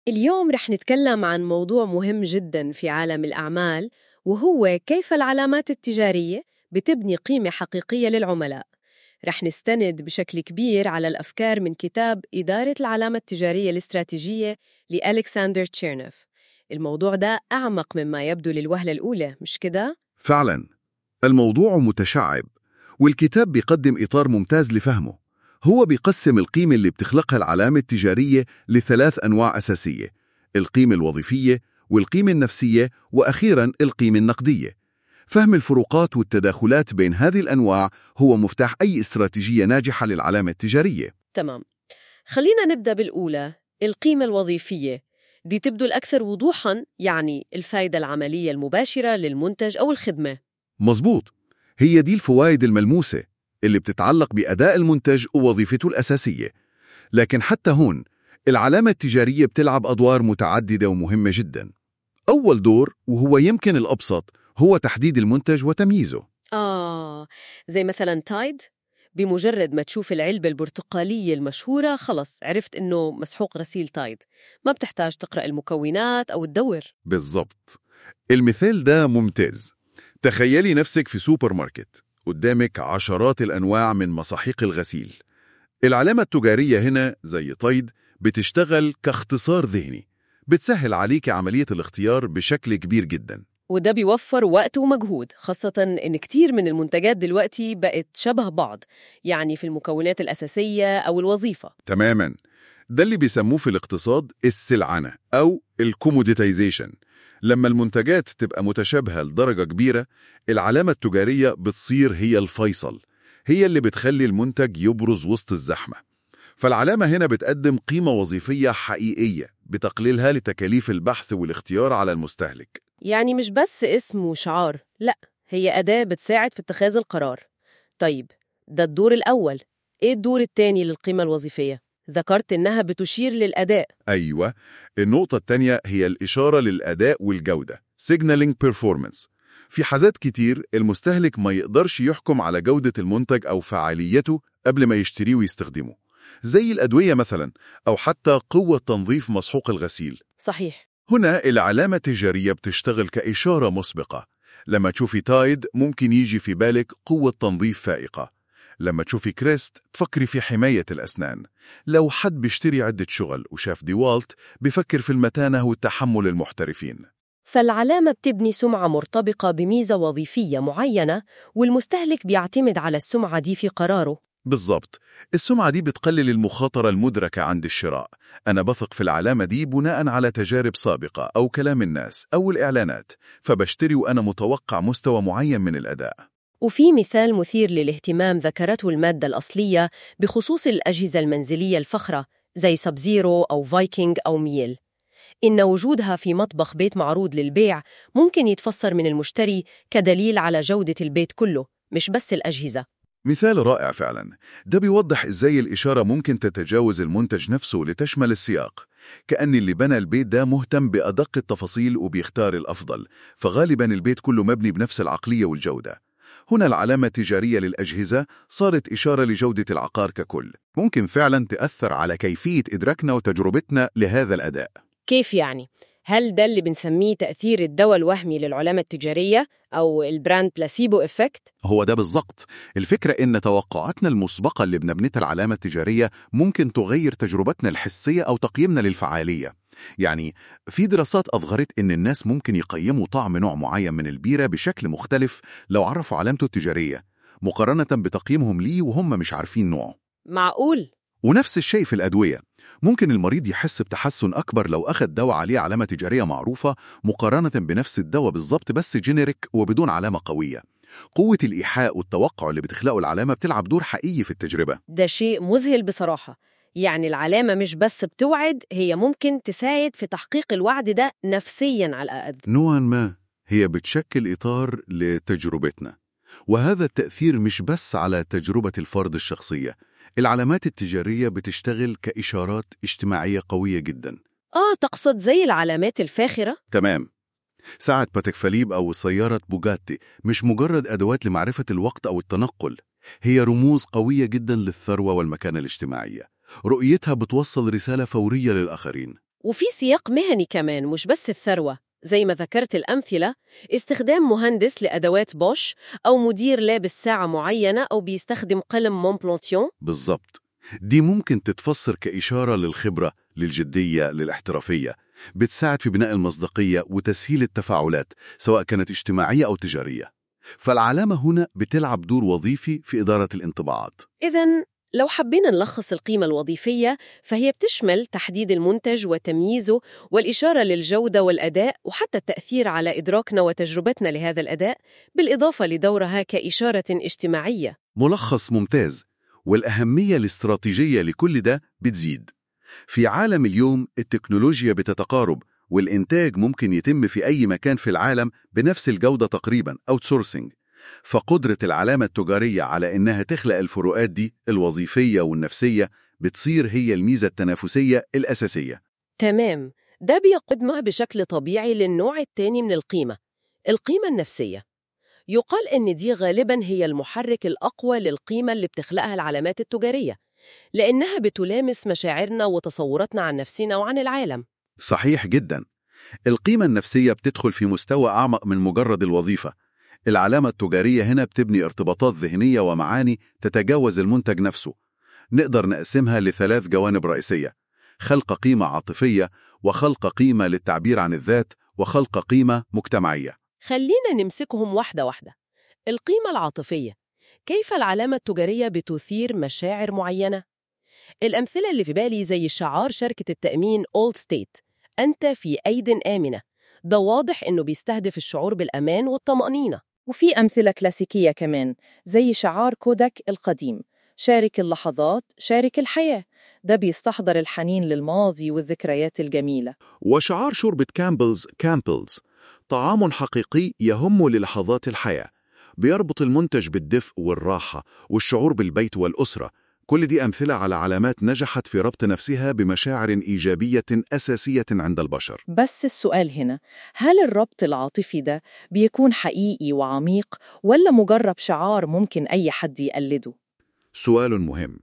اليوم رح نتكلم عن موضوع مهم جدا في عالم الأعمال وهو كيف العلامات التجارية بتبني قيمة حقيقية للعملاء رح نستند بشكل كبير على الأفكار من كتاب إدارة العلامة التجارية الاستراتيجية لألكسندر تشيرنوف الموضوع ده أعمق مما يبدو للوهلة الأولى مش كده؟ فعلا الموضوع متشعب والكتاب بيقدم إطار ممتاز لفهمه هو بيقسم القيمة اللي بتخلقها العلامة التجارية لثلاث أنواع أساسية القيمة الوظيفية والقيمة النفسية وأخيرا القيمة النقدية فهم الفروقات والتداخلات بين هذه الأنواع هو مفتاح أي استراتيجية ناجحة للعلامة التجارية تمام خلينا نبدأ بالأولى القيمة الوظيفية دي تبدو الأكثر وضوحاً يعني الفائدة العملية المباشرة للمنتج أو الخدمة مظبوط هي دي الفوائد الملموسة اللي بتتعلق بأداء المنتج ووظيفته الأساسية لكن حتى هون العلامة التجارية بتلعب أدوار متعددة ومهمة جدا أول دور وهو يمكن الأبسط هو تحديد المنتج وتمييزه آه زي مثلا تايد بمجرد ما تشوف العلبة البرتقالية المشهورة خلص عرفت إنه مسحوق غسيل تايد ما بتحتاج تقرأ المكونات أو تدور بالضبط المثال ده ممتاز تخيلي نفسك في سوبر ماركت قدامك عشرات الأنواع من مساحيق الغسيل العلامة التجارية هنا زي طيد بتشتغل كاختصار ذهني بتسهل عليك عملية الاختيار بشكل كبير جدا وده بيوفر وقت ومجهود خاصة إن كتير من المنتجات دلوقتي بقت شبه بعض يعني في المكونات الأساسية أو الوظيفة تماما ده اللي بيسموه في الاقتصاد السلعنة أو الكوموديتايزيشن لما المنتجات تبقى متشابهة لدرجة كبيرة العلامة التجارية بتصير هي الفيصل هي اللي بتخلي المنتج يبرز وسط الزحمة فالعلامة هنا بتقدم قيمة وظيفية حقيقية بتقليلها لتكاليف البحث والاختيار على المستهلك يعني مش بس اسم وشعار لا هي أداة بتساعد في اتخاذ القرار طيب ده الدور الأول إيه الدور التاني للقيمة الوظيفية؟ ذكرت إنها بتشير للأداء أيوة النقطة التانية هي الإشارة للأداء والجودة Signaling Performance في حاجات كتير المستهلك ما يقدرش يحكم على جودة المنتج أو فعاليته قبل ما يشتريه ويستخدمه زي الأدوية مثلا أو حتى قوة تنظيف مسحوق الغسيل صحيح هنا العلامة التجارية بتشتغل كإشارة مسبقة لما تشوفي تايد ممكن يجي في بالك قوة تنظيف فائقة لما تشوفي كريست تفكري في حماية الأسنان لو حد بيشتري عدة شغل وشاف ديوالت بيفكر في المتانة والتحمل المحترفين فالعلامة بتبني سمعة مرتبطة بميزة وظيفية معينة والمستهلك بيعتمد على السمعة دي في قراره بالضبط السمعة دي بتقلل المخاطرة المدركة عند الشراء أنا بثق في العلامة دي بناء على تجارب سابقة أو كلام الناس أو الإعلانات فبشتري وأنا متوقع مستوى معين من الأداء وفي مثال مثير للاهتمام ذكرته المادة الأصلية بخصوص الأجهزة المنزلية الفخرة زي سبزيرو أو فايكنج أو ميل إن وجودها في مطبخ بيت معروض للبيع ممكن يتفسر من المشتري كدليل على جودة البيت كله مش بس الأجهزة مثال رائع فعلا ده بيوضح إزاي الإشارة ممكن تتجاوز المنتج نفسه لتشمل السياق كأن اللي بنى البيت ده مهتم بأدق التفاصيل وبيختار الأفضل فغالبا البيت كله مبني بنفس العقلية والجودة هنا العلامة التجارية للأجهزة صارت إشارة لجودة العقار ككل ممكن فعلا تأثر على كيفية إدراكنا وتجربتنا لهذا الأداء كيف يعني؟ هل ده اللي بنسميه تأثير الدواء الوهمي للعلامة التجارية أو البراند بلاسيبو إفكت؟ هو ده بالظبط الفكرة إن توقعاتنا المسبقة اللي بنبنتها العلامة التجارية ممكن تغير تجربتنا الحسية أو تقييمنا للفعالية يعني في دراسات أظهرت إن الناس ممكن يقيموا طعم نوع معين من البيرة بشكل مختلف لو عرفوا علامته التجارية مقارنة بتقييمهم ليه وهم مش عارفين نوعه معقول؟ ونفس الشيء في الأدوية ممكن المريض يحس بتحسن أكبر لو أخذ دواء عليه علامة تجارية معروفة مقارنة بنفس الدواء بالظبط بس جينيريك وبدون علامة قوية قوة الإيحاء والتوقع اللي بتخلقه العلامة بتلعب دور حقيقي في التجربة ده شيء مذهل بصراحة يعني العلامة مش بس بتوعد هي ممكن تساعد في تحقيق الوعد ده نفسياً على الأقل نوعا ما هي بتشكل إطار لتجربتنا وهذا التأثير مش بس على تجربة الفرد الشخصية العلامات التجارية بتشتغل كإشارات اجتماعية قوية جدا آه تقصد زي العلامات الفاخرة؟ تمام ساعة باتيك فاليب أو سيارة بوجاتي مش مجرد أدوات لمعرفة الوقت أو التنقل هي رموز قوية جدا للثروة والمكانة الاجتماعية رؤيتها بتوصل رسالة فورية للآخرين وفي سياق مهني كمان مش بس الثروة زي ما ذكرت الأمثلة استخدام مهندس لأدوات بوش أو مدير لابس ساعة معينة أو بيستخدم قلم مونبلونتيون بالظبط دي ممكن تتفسر كإشارة للخبرة للجدية للاحترافية بتساعد في بناء المصداقية وتسهيل التفاعلات سواء كانت اجتماعية أو تجارية فالعلامة هنا بتلعب دور وظيفي في إدارة الانطباعات إذا لو حبينا نلخص القيمة الوظيفية فهي بتشمل تحديد المنتج وتمييزه والإشارة للجودة والأداء وحتى التأثير على إدراكنا وتجربتنا لهذا الأداء بالإضافة لدورها كإشارة اجتماعية ملخص ممتاز والأهمية الاستراتيجية لكل ده بتزيد في عالم اليوم التكنولوجيا بتتقارب والإنتاج ممكن يتم في أي مكان في العالم بنفس الجودة تقريبا outsourcing فقدرة العلامة التجارية على إنها تخلق الفروقات دي الوظيفية والنفسية بتصير هي الميزة التنافسية الأساسية تمام ده بيقودنا بشكل طبيعي للنوع الثاني من القيمة القيمة النفسية يقال إن دي غالباً هي المحرك الأقوى للقيمة اللي بتخلقها العلامات التجارية لأنها بتلامس مشاعرنا وتصوراتنا عن نفسنا وعن العالم صحيح جدا القيمة النفسية بتدخل في مستوى أعمق من مجرد الوظيفة العلامة التجارية هنا بتبني ارتباطات ذهنية ومعاني تتجاوز المنتج نفسه نقدر نقسمها لثلاث جوانب رئيسية خلق قيمة عاطفية وخلق قيمة للتعبير عن الذات وخلق قيمة مجتمعية خلينا نمسكهم واحدة واحدة القيمة العاطفية كيف العلامة التجارية بتثير مشاعر معينة؟ الأمثلة اللي في بالي زي شعار شركة التأمين أولد ستيت أنت في أيد آمنة ده واضح إنه بيستهدف الشعور بالأمان والطمأنينة وفي أمثلة كلاسيكية كمان زي شعار كوداك القديم شارك اللحظات شارك الحياة ده بيستحضر الحنين للماضي والذكريات الجميلة وشعار شوربة كامبلز كامبلز طعام حقيقي يهم للحظات الحياة بيربط المنتج بالدفء والراحة والشعور بالبيت والأسرة كل دي أمثلة على علامات نجحت في ربط نفسها بمشاعر إيجابية أساسية عند البشر بس السؤال هنا هل الربط العاطفي ده بيكون حقيقي وعميق ولا مجرد شعار ممكن أي حد يقلده؟ سؤال مهم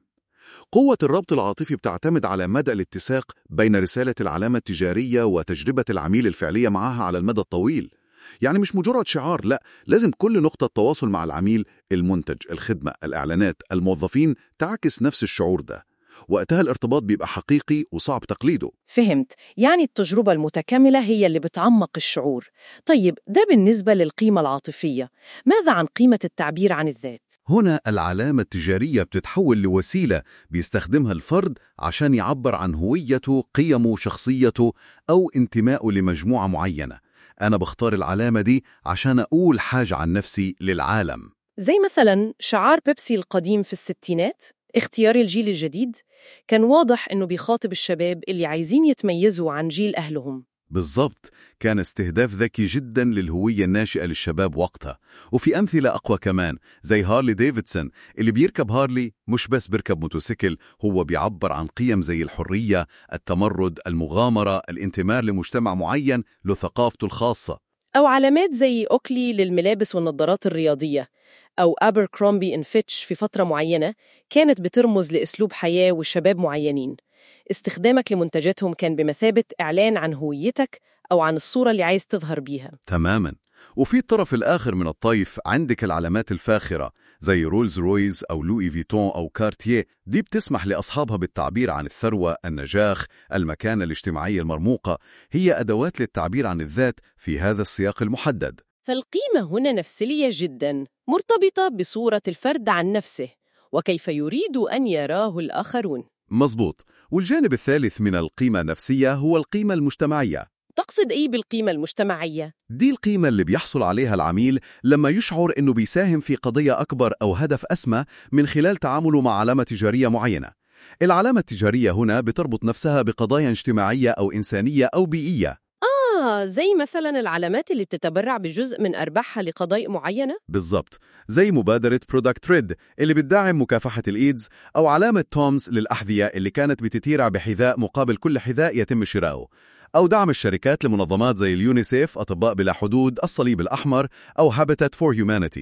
قوة الربط العاطفي بتعتمد على مدى الاتساق بين رسالة العلامة التجارية وتجربة العميل الفعلية معها على المدى الطويل يعني مش مجرد شعار لا لازم كل نقطة تواصل مع العميل المنتج الخدمة الإعلانات الموظفين تعكس نفس الشعور ده وقتها الارتباط بيبقى حقيقي وصعب تقليده فهمت يعني التجربة المتكاملة هي اللي بتعمق الشعور طيب ده بالنسبة للقيمة العاطفية ماذا عن قيمة التعبير عن الذات؟ هنا العلامة التجارية بتتحول لوسيلة بيستخدمها الفرد عشان يعبر عن هويته قيمه شخصيته أو انتمائه لمجموعة معينة أنا بختار العلامة دي عشان أقول حاجة عن نفسي للعالم زي مثلا شعار بيبسي القديم في الستينات اختيار الجيل الجديد كان واضح إنه بيخاطب الشباب اللي عايزين يتميزوا عن جيل أهلهم بالضبط كان استهداف ذكي جدا للهوية الناشئة للشباب وقتها وفي أمثلة أقوى كمان زي هارلي ديفيدسون اللي بيركب هارلي مش بس بيركب موتوسيكل هو بيعبر عن قيم زي الحرية التمرد المغامرة الانتماء لمجتمع معين له ثقافته الخاصة أو علامات زي أوكلي للملابس والنظارات الرياضية أو أبركرومبي إن فيتش في فترة معينة كانت بترمز لأسلوب حياة وشباب معينين استخدامك لمنتجاتهم كان بمثابة إعلان عن هويتك أو عن الصورة اللي عايز تظهر بيها تماما وفي الطرف الآخر من الطيف عندك العلامات الفاخرة زي رولز رويز أو لوي فيتون أو كارتيه دي بتسمح لأصحابها بالتعبير عن الثروة النجاح المكانة الاجتماعية المرموقة هي أدوات للتعبير عن الذات في هذا السياق المحدد فالقيمة هنا نفسية جدا مرتبطة بصورة الفرد عن نفسه وكيف يريد أن يراه الآخرون مظبوط والجانب الثالث من القيمة النفسية هو القيمة المجتمعية تقصد إيه بالقيمة المجتمعية؟ دي القيمة اللي بيحصل عليها العميل لما يشعر إنه بيساهم في قضية أكبر أو هدف أسمى من خلال تعامله مع علامة تجارية معينة. العلامة التجارية هنا بتربط نفسها بقضايا اجتماعية أو إنسانية أو بيئية. آه زي مثلا العلامات اللي بتتبرع بجزء من أرباحها لقضايا معينة؟ بالضبط زي مبادرة برودكت ريد اللي بتدعم مكافحة الإيدز أو علامة تومز للأحذية اللي كانت بتتيرع بحذاء مقابل كل حذاء يتم شراؤه أو دعم الشركات لمنظمات زي اليونيسيف أطباء بلا حدود الصليب الأحمر أو هابيتات فور هيومانيتي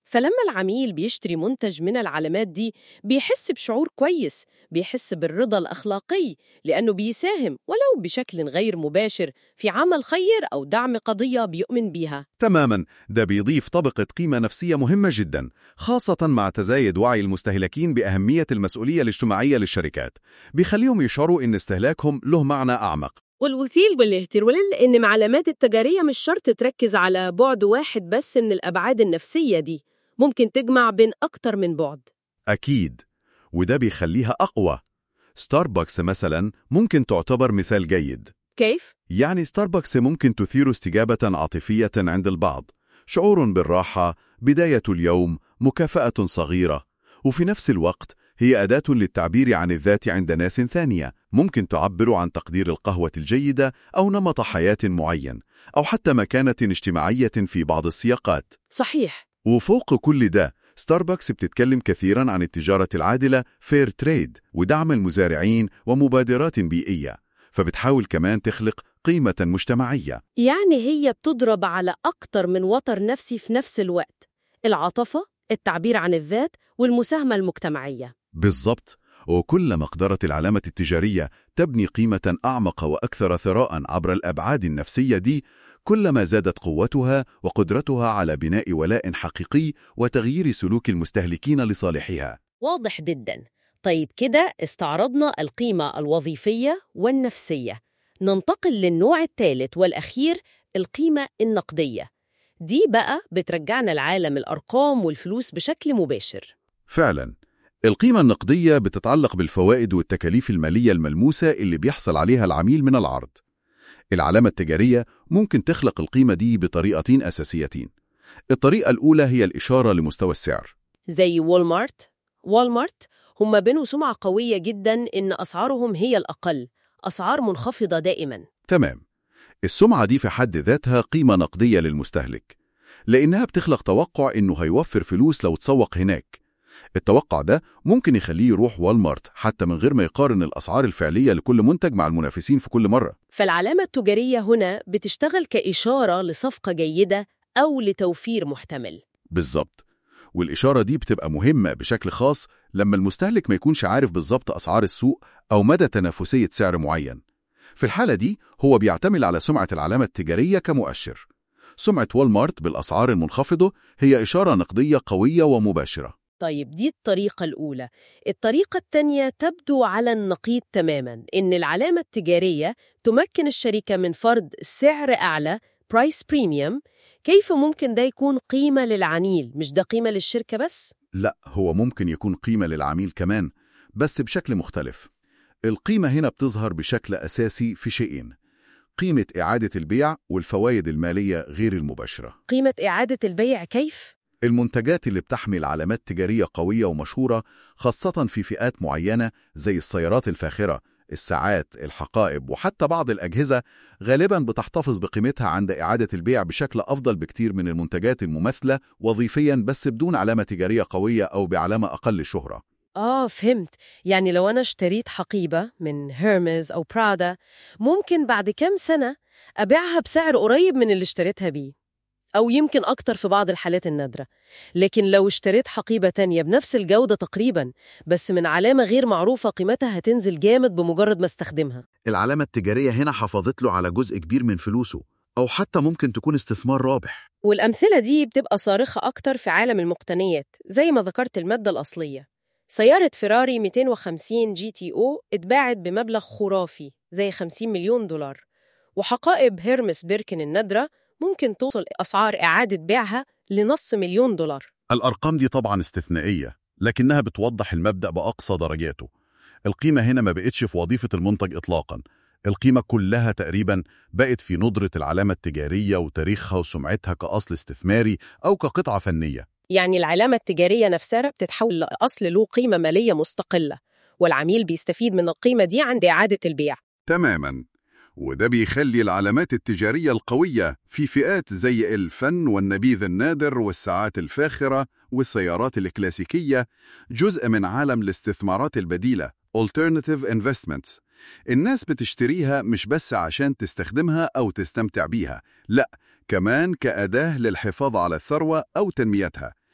فلما العميل بيشتري منتج من العلامات دي بيحس بشعور كويس بيحس بالرضا الأخلاقي لأنه بيساهم ولو بشكل غير مباشر في عمل خير أو دعم قضية بيؤمن بيها تماما ده بيضيف طبقة قيمة نفسية مهمة جدا خاصة مع تزايد وعي المستهلكين بأهمية المسؤولية الاجتماعية للشركات بيخليهم يشعروا إن استهلاكهم له معنى أعمق والوكيل والاهترول إن المعلومات التجارية مش شرط تركز على بعد واحد بس من الأبعاد النفسية دي ممكن تجمع بين أكتر من بعد أكيد وده بيخليها أقوى ستاربكس مثلا ممكن تعتبر مثال جيد كيف؟ يعني ستاربكس ممكن تثير استجابة عاطفية عند البعض شعور بالراحة بداية اليوم مكافأة صغيرة وفي نفس الوقت هي أداة للتعبير عن الذات عند ناس ثانية ممكن تعبر عن تقدير القهوة الجيدة أو نمط حياة معين أو حتى مكانة اجتماعية في بعض السياقات صحيح وفوق كل ده ستاربكس بتتكلم كثيرا عن التجارة العادلة فير تريد ودعم المزارعين ومبادرات بيئية فبتحاول كمان تخلق قيمة مجتمعية يعني هي بتضرب على أكتر من وتر نفسي في نفس الوقت العاطفة التعبير عن الذات والمساهمة المجتمعية بالضبط وكلما قدرت العلامة التجارية تبني قيمة أعمق وأكثر ثراء عبر الأبعاد النفسية دي كلما زادت قوتها وقدرتها على بناء ولاء حقيقي وتغيير سلوك المستهلكين لصالحها واضح جدا طيب كده استعرضنا القيمة الوظيفية والنفسية ننتقل للنوع الثالث والأخير القيمة النقدية دي بقى بترجعنا لعالم الأرقام والفلوس بشكل مباشر فعلا القيمة النقدية بتتعلق بالفوائد والتكاليف المالية الملموسة اللي بيحصل عليها العميل من العرض العلامة التجارية ممكن تخلق القيمة دي بطريقتين أساسيتين الطريقة الأولى هي الإشارة لمستوى السعر زي والمارت والمارت هم بنوا سمعة قوية جدا إن أسعارهم هي الأقل أسعار منخفضة دائما تمام السمعة دي في حد ذاتها قيمة نقدية للمستهلك لأنها بتخلق توقع إنه هيوفر فلوس لو تسوق هناك التوقع ده ممكن يخليه يروح والمارت حتى من غير ما يقارن الأسعار الفعلية لكل منتج مع المنافسين في كل مرة فالعلامة التجارية هنا بتشتغل كإشارة لصفقة جيدة أو لتوفير محتمل بالظبط والإشارة دي بتبقى مهمة بشكل خاص لما المستهلك ما يكونش عارف بالظبط أسعار السوق أو مدى تنافسية سعر معين في الحالة دي هو بيعتمد على سمعة العلامة التجارية كمؤشر سمعة والمارت بالأسعار المنخفضة هي إشارة نقدية قوية ومباشرة طيب دي الطريقة الأولى الطريقة الثانية تبدو على النقيض تماما إن العلامة التجارية تمكن الشركة من فرض سعر أعلى برايس بريميوم كيف ممكن ده يكون قيمة للعميل مش ده قيمة للشركة بس؟ لا هو ممكن يكون قيمة للعميل كمان بس بشكل مختلف القيمة هنا بتظهر بشكل أساسي في شيئين قيمة إعادة البيع والفوائد المالية غير المباشرة قيمة إعادة البيع كيف؟ المنتجات اللي بتحمل علامات تجارية قوية ومشهورة خاصة في فئات معينة زي السيارات الفاخرة الساعات، الحقائب وحتى بعض الأجهزة غالبا بتحتفظ بقيمتها عند إعادة البيع بشكل أفضل بكتير من المنتجات المماثلة وظيفيا بس بدون علامة تجارية قوية أو بعلامة أقل شهرة آه فهمت يعني لو أنا اشتريت حقيبة من هيرمز أو برادا ممكن بعد كام سنة أبيعها بسعر قريب من اللي اشتريتها بيه أو يمكن أكتر في بعض الحالات النادرة لكن لو اشتريت حقيبة تانية بنفس الجودة تقريبا بس من علامة غير معروفة قيمتها هتنزل جامد بمجرد ما استخدمها العلامة التجارية هنا حافظت له على جزء كبير من فلوسه أو حتى ممكن تكون استثمار رابح والأمثلة دي بتبقى صارخة أكتر في عالم المقتنيات زي ما ذكرت المادة الأصلية سيارة فيراري 250 جي تي أو اتباعت بمبلغ خرافي زي 50 مليون دولار وحقائب هيرمس بيركن النادرة ممكن توصل أسعار إعادة بيعها لنص مليون دولار الأرقام دي طبعا استثنائية لكنها بتوضح المبدأ بأقصى درجاته القيمة هنا ما بقتش في وظيفة المنتج إطلاقا القيمة كلها تقريبا بقت في ندرة العلامة التجارية وتاريخها وسمعتها كأصل استثماري أو كقطعة فنية يعني العلامة التجارية نفسها بتتحول لأصل له قيمة مالية مستقلة والعميل بيستفيد من القيمة دي عند إعادة البيع تماما وده بيخلي العلامات التجارية القوية في فئات زي الفن والنبيذ النادر والساعات الفاخرة والسيارات الكلاسيكية جزء من عالم الاستثمارات البديلة Alternative Investments الناس بتشتريها مش بس عشان تستخدمها أو تستمتع بيها لا كمان كأداة للحفاظ على الثروة أو تنميتها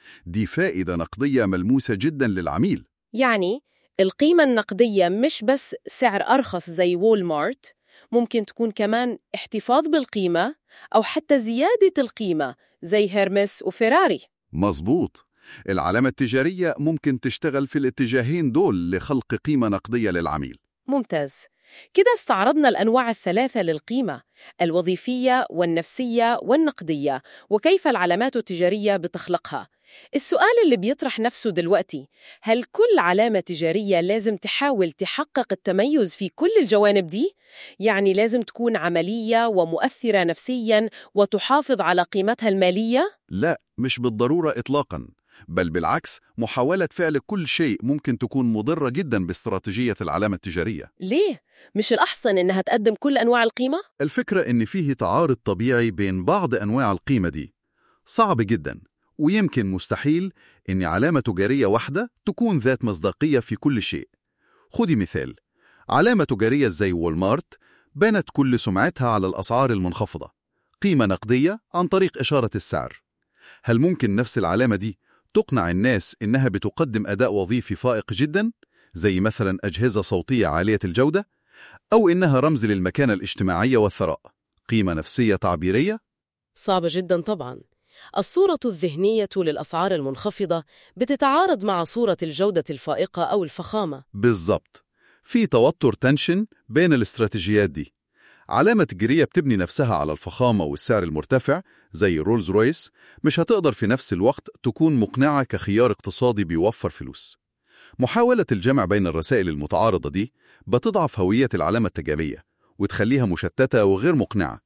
دي فائدة نقدية ملموسة جدا للعميل يعني القيمة النقدية مش بس سعر أرخص زي وول مارت ممكن تكون كمان احتفاظ بالقيمة أو حتى زيادة القيمة زي هيرمس وفيراري مظبوط العلامة التجارية ممكن تشتغل في الاتجاهين دول لخلق قيمة نقدية للعميل ممتاز كده استعرضنا الأنواع الثلاثة للقيمة الوظيفية والنفسية والنقدية وكيف العلامات التجارية بتخلقها السؤال اللي بيطرح نفسه دلوقتي هل كل علامة تجارية لازم تحاول تحقق التميز في كل الجوانب دي؟ يعني لازم تكون عملية ومؤثرة نفسياً وتحافظ على قيمتها المالية؟ لا مش بالضرورة إطلاقا بل بالعكس محاولة فعل كل شيء ممكن تكون مضرة جدا باستراتيجية العلامة التجارية ليه؟ مش الأحسن إنها تقدم كل أنواع القيمة؟ الفكرة إن فيه تعارض طبيعي بين بعض أنواع القيمة دي صعب جدا ويمكن مستحيل إن علامة تجارية واحدة تكون ذات مصداقية في كل شيء خدي مثال علامة تجارية زي وولمارت بنت كل سمعتها على الأسعار المنخفضة قيمة نقدية عن طريق إشارة السعر هل ممكن نفس العلامة دي تقنع الناس إنها بتقدم أداء وظيفي فائق جدا زي مثلا أجهزة صوتية عالية الجودة أو إنها رمز للمكانة الاجتماعية والثراء قيمة نفسية تعبيرية صعبة جدا طبعا الصورة الذهنية للأسعار المنخفضة بتتعارض مع صورة الجودة الفائقة أو الفخامة بالظبط في توتر تنشن بين الاستراتيجيات دي علامة تجارية بتبني نفسها على الفخامة والسعر المرتفع زي رولز رويس مش هتقدر في نفس الوقت تكون مقنعة كخيار اقتصادي بيوفر فلوس محاولة الجمع بين الرسائل المتعارضة دي بتضعف هوية العلامة التجارية وتخليها مشتتة وغير مقنعة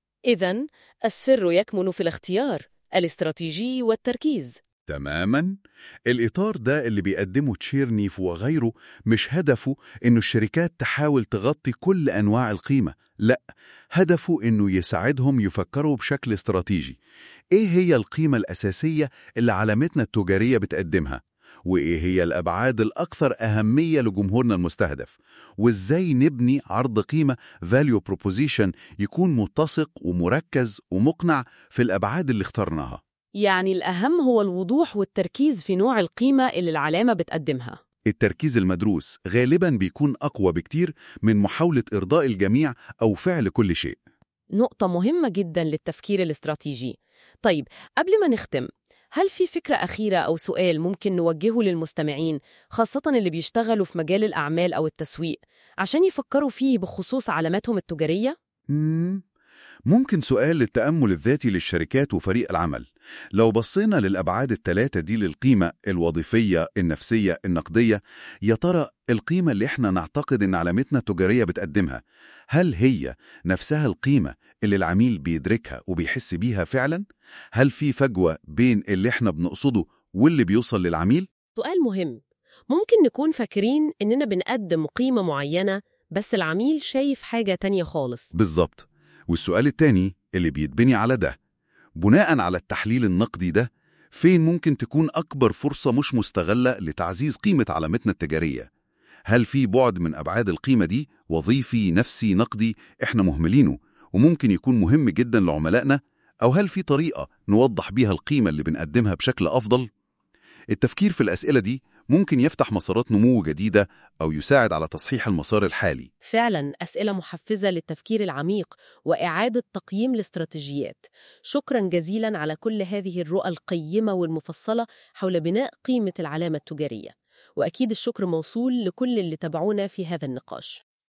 إذا السر يكمن في الاختيار الاستراتيجي والتركيز تماما الإطار ده اللي بيقدمه تشيرنيف وغيره مش هدفه إنه الشركات تحاول تغطي كل أنواع القيمة لا هدفه إنه يساعدهم يفكروا بشكل استراتيجي إيه هي القيمة الأساسية اللي علامتنا التجارية بتقدمها وإيه هي الأبعاد الأكثر أهمية لجمهورنا المستهدف وإزاي نبني عرض قيمة value proposition يكون متسق ومركز ومقنع في الأبعاد اللي اخترناها يعني الأهم هو الوضوح والتركيز في نوع القيمة اللي العلامة بتقدمها التركيز المدروس غالبا بيكون أقوى بكتير من محاولة إرضاء الجميع أو فعل كل شيء نقطة مهمة جدا للتفكير الاستراتيجي طيب قبل ما نختم هل في فكرة أخيرة أو سؤال ممكن نوجهه للمستمعين خاصة اللي بيشتغلوا في مجال الأعمال أو التسويق عشان يفكروا فيه بخصوص علاماتهم التجارية؟ مم. ممكن سؤال للتأمل الذاتي للشركات وفريق العمل لو بصينا للأبعاد الثلاثة دي للقيمة الوظيفية النفسية النقدية يا ترى القيمة اللي احنا نعتقد ان علامتنا التجارية بتقدمها هل هي نفسها القيمة اللي العميل بيدركها وبيحس بيها فعلا؟ هل في فجوة بين اللي احنا بنقصده واللي بيوصل للعميل؟ سؤال مهم ممكن نكون فاكرين إننا بنقدم قيمة معينة بس العميل شايف حاجة تانية خالص بالظبط والسؤال التاني اللي بيتبني على ده بناء على التحليل النقدي ده فين ممكن تكون أكبر فرصة مش مستغلة لتعزيز قيمة علامتنا التجارية؟ هل في بعد من أبعاد القيمة دي وظيفي نفسي نقدي إحنا مهملينه وممكن يكون مهم جدا لعملائنا؟ أو هل في طريقة نوضح بيها القيمة اللي بنقدمها بشكل أفضل؟ التفكير في الأسئلة دي ممكن يفتح مسارات نمو جديدة أو يساعد على تصحيح المسار الحالي فعلا أسئلة محفزة للتفكير العميق وإعادة تقييم الاستراتيجيات شكرا جزيلا على كل هذه الرؤى القيمة والمفصلة حول بناء قيمة العلامة التجارية وأكيد الشكر موصول لكل اللي تابعونا في هذا النقاش